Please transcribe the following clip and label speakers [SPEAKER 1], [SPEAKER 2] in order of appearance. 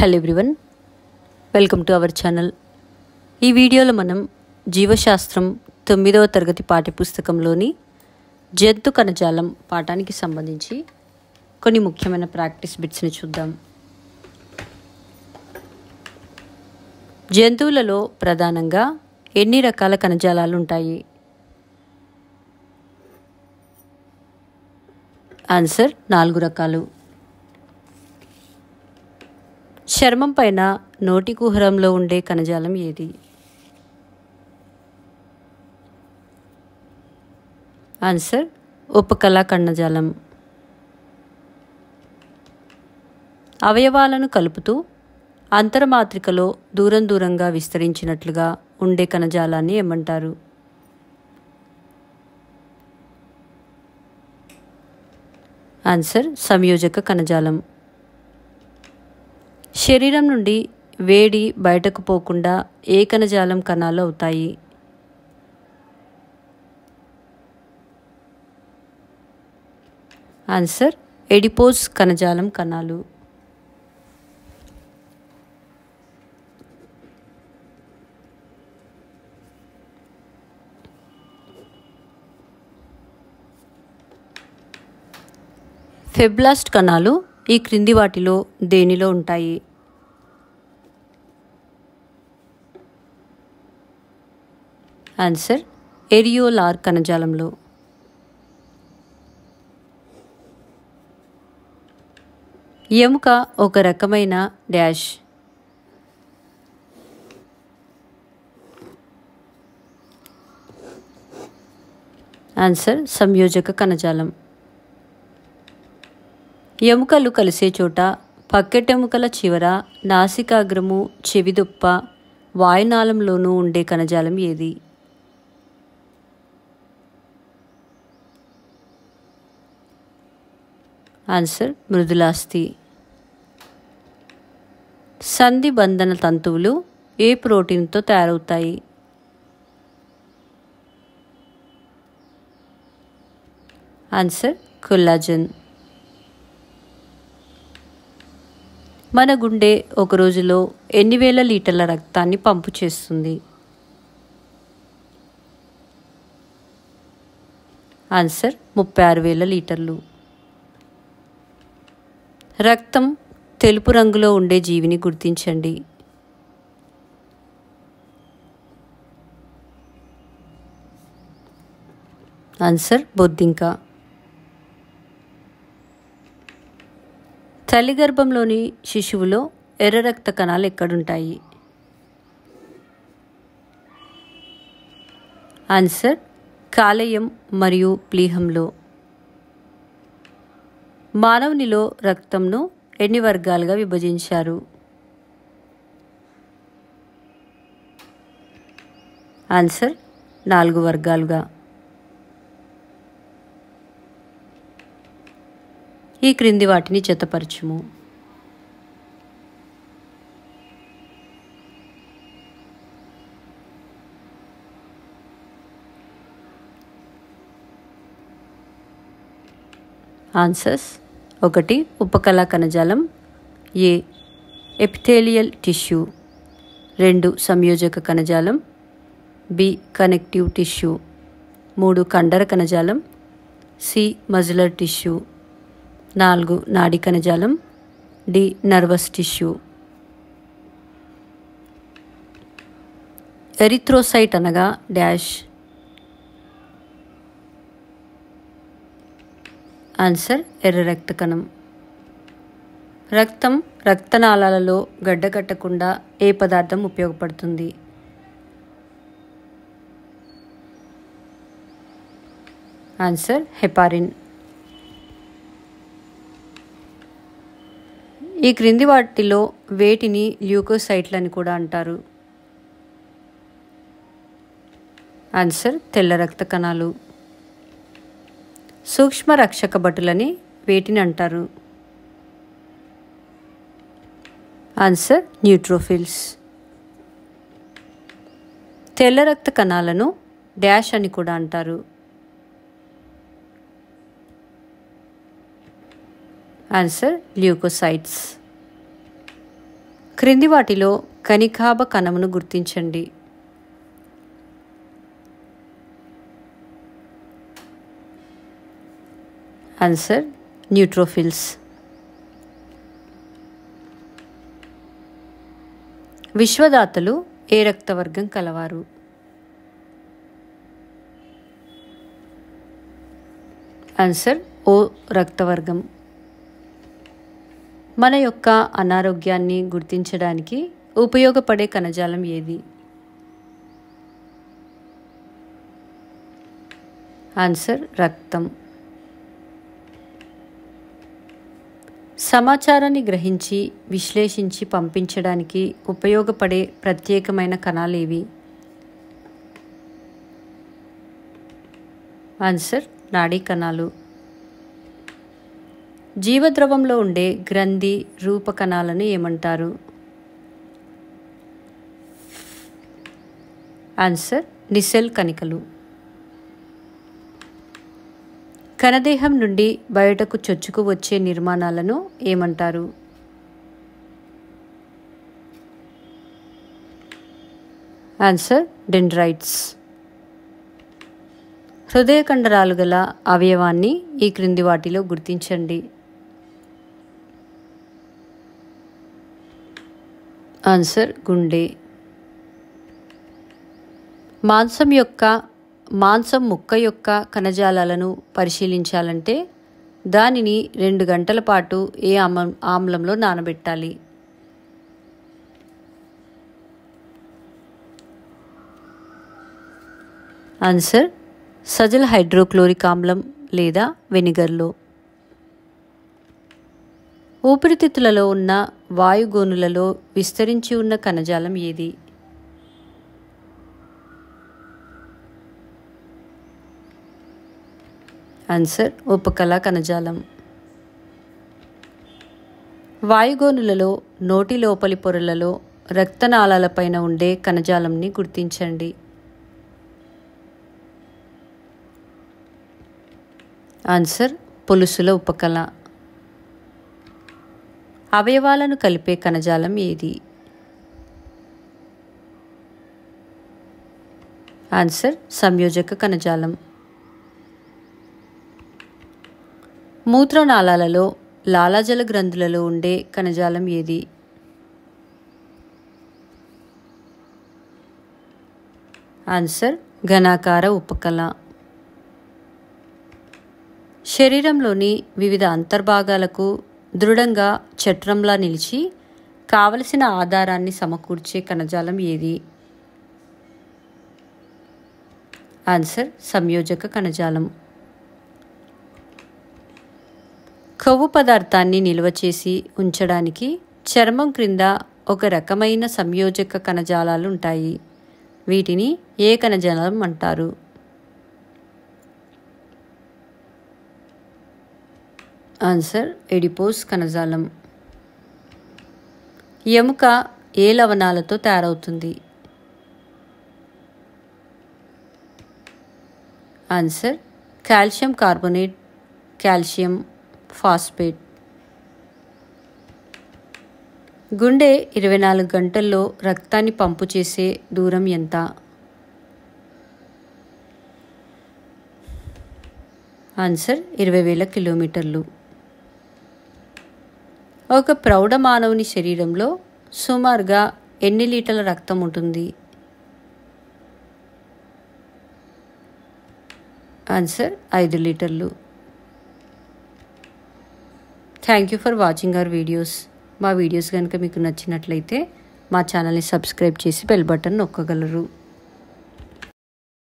[SPEAKER 1] hello everyone welcome to our channel ఈ వీడియోలో మనం జీవశాస్త్రం తొమ్మిదవ తరగతి పాఠ్యపుస్తకంలోని జంతు కణజాలం పాఠానికి సంబంధించి కొన్ని ముఖ్యమైన ప్రాక్టీస్ బిట్స్ని చూద్దాం జంతువులలో ప్రధానంగా ఎన్ని రకాల కణజాలాలు ఉంటాయి ఆన్సర్ నాలుగు రకాలు చర్మం పైన నోటి కుహరంలో ఉండే కణజాలం ఏది ఆన్సర్ ఉపకళా కణజాలం అవయవాలను కలుపుతూ అంతర్మాత్రికలో దూరం దూరంగా విస్తరించినట్లుగా ఉండే కణజాలాన్ని ఏమంటారు ఆన్సర్ సంయోజక కణజాలం శరీరం నుండి వేడి బయటకు పోకుండా ఏ కణజాలం కణాలు అవుతాయి ఆన్సర్ ఎడిపోస్ కణజాలం కణాలు ఫెబ్లాస్ట్ కణాలు ఈ క్రింది వాటిలో దేనిలో ఉంటాయి ఆన్సర్ ఎరియోలార్ కణజాలంలో ఎముక ఒక రకమైన డాష్ ఆన్సర్ సంయోజక కణజాలం ఎముకలు కలిసే చోట పక్కెటెముకల చివర నాసికాగ్రము చెవిదుప్ప వాయునాళంలోనూ ఉండే కణజాలం ఏది ఆన్సర్ మృదులాస్థి సంధి బంధన తంతువులు ఏ ప్రోటీన్తో తయారవుతాయి ఆన్సర్ కొల్లాజన్ మన గుండె ఒక రోజులో ఎన్ని వేల లీటర్ల రక్తాన్ని పంపు చేస్తుంది ఆన్సర్ ముప్పై ఆరు వేల లీటర్లు రక్తం తెలుపు రంగులో ఉండే జీవిని గుర్తించండి ఆన్సర్ బొద్దింక తల్లి గర్భంలోని శిశువులో ఎర్ర రక్త కణాలు ఎక్కడుంటాయి ఆన్సర్ కాలేయం మరియు ప్లీహంలో మానవునిలో రక్తంను ఎన్ని వర్గాలుగా విభజించారు ఆన్సర్ నాలుగు వర్గాలుగా ఈ క్రింది వాటిని జతపరచుము ఆన్సర్స్ ఒకటి ఉపకళా కణజాలం ఏ ఎపిథేలియల్ టిష్యూ రెండు సంయోజక కణజాలం బి కనెక్టివ్ టిష్యూ మూడు కండర కణజాలం సి మజిలర్ టిష్యూ నాలుగు నాడి కణజాలం డి నర్వస్ టిష్యూ ఎరిథ్రోసైట్ అనగా డాష్ ఆన్సర్ ఎర్ర రక్త కణం రక్తం రక్తనాళాలలో గడ్డకట్టకుండా ఏ పదార్థం ఉపయోగపడుతుంది ఆన్సర్ హెపారిన్ ఈ క్రింది వాటిలో వేటిని ల్యూకోసైట్లు అని కూడా అంటారు ఆన్సర్ తెల్ల రక్త కణాలు సూక్ష్మ రక్షక భటులని వేటిని అంటారు ఆన్సర్ న్యూట్రోఫిల్స్ తెల్ల రక్త కణాలను డాష్ అని కూడా అంటారు ఆన్సర్ ల్యూకోసైట్స్ క్రింది వాటిలో కనికాభ కణమును గుర్తించండి ఆన్సర్ న్యూట్రోఫిల్స్ విశ్వదాతలు ఏ రక్తవర్గం కలవారు ఆన్సర్ ఓ రక్తవర్గం మన యొక్క అనారోగ్యాన్ని గుర్తించడానికి ఉపయోగపడే కణజాలం ఏది ఆన్సర్ రక్తం సమాచారాన్ని గ్రహించి విశ్లేషించి పంపించడానికి ఉపయోగపడే ప్రత్యేకమైన కణాలేవి ఆన్సర్ నాడీ కణాలు జీవద్రవంలో ఉండే గ్రంథి రూప కణాలను ఏమంటారు ఆన్సర్ నిసెల్ కణికలు కణదేహం నుండి బయటకు చొచ్చుకు వచ్చే నిర్మాణాలను ఏమంటారు ఆన్సర్ డెండ్రైట్స్ హృదయ కండరాలు గల అవయవాన్ని ఈ క్రింది వాటిలో గుర్తించండి ఆన్సర్ గుండె మాంసం యొక్క మాంసం ముక్క యొక్క కణజాలాలను పరిశీలించాలంటే దానిని రెండు గంటల పాటు ఏ ఆమ్లం ఆమ్లంలో నానబెట్టాలి ఆన్సర్ సజల్ హైడ్రోక్లోరిక్ ఆమ్లం లేదా వెనిగర్లో ఊపిరితిత్తులలో ఉన్న వాయుగోనులలో విస్తరించి ఉన్న కణజాలం ఏది ఆన్సర్ ఉపకళ కణజాలం వాయుగోనులలో నోటి లోపలి పొరలలో రక్తనాళాలపైన ఉండే కణజాలంని గుర్తించండి ఆన్సర్ పులుసుల ఉపకళ అవయవాలను కలిపే కణజాలం ఏది ఆన్సర్ సంయోజక కణజాలం మూత్రనాళాలలో లాలాజల గ్రంథులలో ఉండే కణజాలం ఏది ఆన్సర్ ఘనాకార ఉపకళ శరీరంలోని వివిధ అంతర్భాగాలకు దృఢంగా చట్రంలా నిలిచి కావలసిన ఆధారాన్ని సమకూర్చే కణజాలం ఏది ఆన్సర్ సంయోజక కణజాలం కొవ్వు పదార్థాన్ని నిల్వ చేసి ఉంచడానికి చర్మం క్రింద ఒక రకమైన సంయోజక కణజాలాలు ఉంటాయి వీటిని ఏ కణజాలం అంటారు ఆన్సర్ ఎడిపోస్ కణజాలం ఎముక ఏ లవణాలతో తయారవుతుంది answer calcium carbonate calcium phosphate గుండె ఇరవై నాలుగు గంటల్లో రక్తాన్ని పంపు చేసే దూరం ఎంత ఆన్సర్ ఇరవై వేల కిలోమీటర్లు ఒక ప్రౌఢ మానవుని శరీరంలో సుమారుగా ఎన్ని లీటర్ల రక్తం ఉంటుంది ఆన్సర్ ఐదు లీటర్లు thank you for watching our videos మా వీడియోస్ కనుక మీకు నచ్చినట్లయితే మా ఛానల్ని సబ్స్క్రైబ్ చేసి బెల్ బటన్ నొక్కగలరు